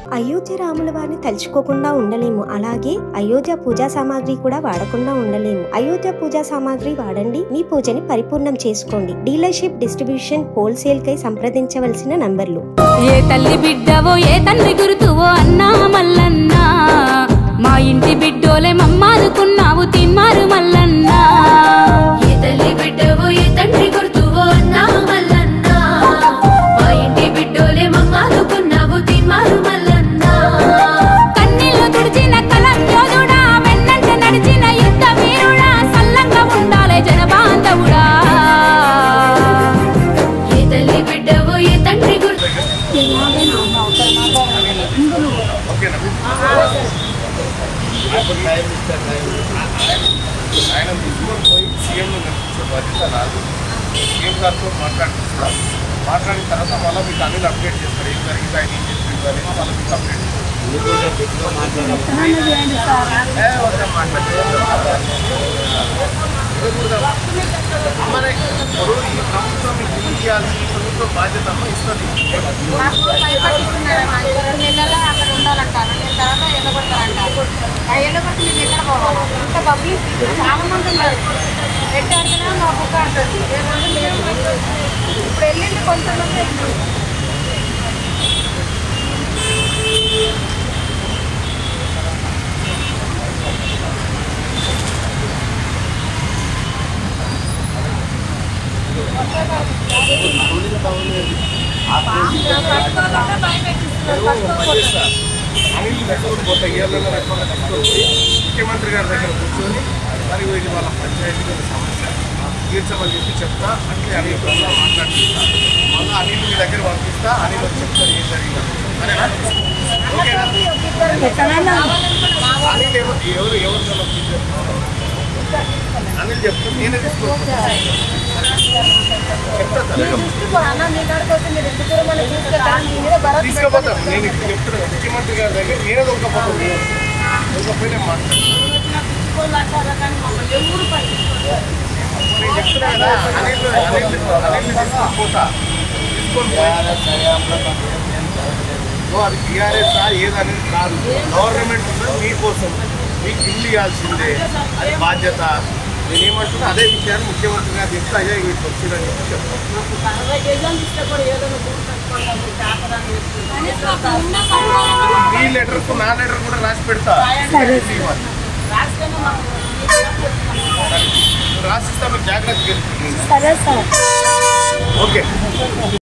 అయోధ్య రాముల వారిని తలుచుకోకుండా ఉండలేము అలాగే అయోధ్య పూజా సామాగ్రి కూడా వాడకుండా ఉండలేము అయోధ్య పూజా సామాగ్రి వాడండి మీ పూజని పరిపూర్ణం చేసుకోండి డీలర్షిప్ డిస్ట్రిబ్యూషన్ హోల్సేల్ కై సంప్రదించవలసిన నంబర్లు ఏ తల్లి బిడ్డవో ఏ తండ్రి గురుతువో అన్నా మల్లన్నా మా ఇంటి బిడ్డోలే మమ్మాదుకున్నావు తిమ్మారు మల్లన్నా ఏ తల్లి బిడ్డవో ఏ తండ్రి గుర్తువో అన్నా మల్లన్నా మా ఇంటి బిడ్డోలే మమ్మాదుకున్నావు తిమ్మారు మల్లన్నా కన్నీళ్లు తుడిచిన కలం యోధుడా వెన్నంట నడిచిన యుద్ధ వీరుడా సల్లంగా ఉండాలే జనబాంధవుడా ఏ తల్లి బిడ్డవో ఏ తండ్రి గుర్తు ఆయన తీసుకొని పోయి సీఎంను కనిపించే బాధ్యత రాదు సీఎం గారితో మాట్లాడిస్తారు మాట్లాడిన తర్వాత మళ్ళీ మీకు అన్ని అప్డేట్ చేస్తారు ఏం జరిగింది ఆయన ఏం చేసింది అనేది మళ్ళీ మీకు అప్డేట్ చేస్తారు ఏ, వద్దా, మాట్లాడలేదు. వినకూడదమ్మా. అమ్మనే, ఇప్పుడు ఈ ప్రభుత్వం మీకు ఇల్లు ఇవ్వాల్సి ఈ ప్రభుత్వం బాధ్యత అమ్మ ఇస్తుంది మాకు భయపడిస్తున్నారమ్మా. ఇంకో రెండు నెలల్లో అక్కడ ఉండాలంట. రెండు నెలల తర్వాత ఎల్లగొడతారంట. ఆ ఎల్లగొట్టి మేము ఎక్కడ పోవాలి? ఇంత పబ్లిక్ చాలా మంది ఉన్నారు. ఎట్ట అడిగినా మా కుక్క అంటుంది. ఏ మంది లేరు. ఇప్పుడు వెళ్ళింది కొంతమంది అనిల్ దగ్గర పోతే ఇయర్లలో రకంగా తీసుకొని ముఖ్యమంత్రి గారి దగ్గర కూర్చొని మరి ఇది వాళ్ళ పంచాయతీ సమస్య తీర్చమని చెప్పి చెప్తా అంటే అనిల్ కూడా మాట్లాడుతున్నా మళ్ళీ అనిల్ మీ దగ్గర పంపిస్తా అనిల్ వచ్చి చెప్తారు ఏం జరిగింది సరేనా ఓకేనా అనిల్ ఎవరు ఎవరు ఎవరు జవాబు చెప్తారు? అనిల్ చెప్తాను నేనే తీసుకుంటాను చెప్తా సరే అన్న మీ కాడికి వస్తే మీరు ఎందుకు మనం తీసుకెళ్తాను మీ మీద భరోసా తీసుకుపోతాను నేను ఇప్పుడు చెప్తున్నాను ముఖ్యమంత్రి గారి దగ్గర నేనే దొరకపోతాను దొరకపోయినా మాట్లాడతాను నేను చెప్తున్నా కదా అనిల్ అనిల్ అనిల్ తీసుకొని పోతా తీసుకొని పోయి అది టీఆర్ఎస్ ఏదనేది కాదు గవర్నమెంట్ ఉన్నది మీకోసం మీకు ఇల్లు ఇవ్వాల్సిందే అది బాధ్యత నేను ఏమంటున్నా అదే విషయాన్ని ముఖ్యమంత్రి గారు చెప్తే అయ్యా వీటికి వచ్చిందని చెప్పి చెప్తాను మీ లెటర్ నా లెటర్ కూడా రాసి పెడతా ఇవ్వాలి. రాసిస్తా మీరు జాగ్రత్తగా సరే సార్ ఓకే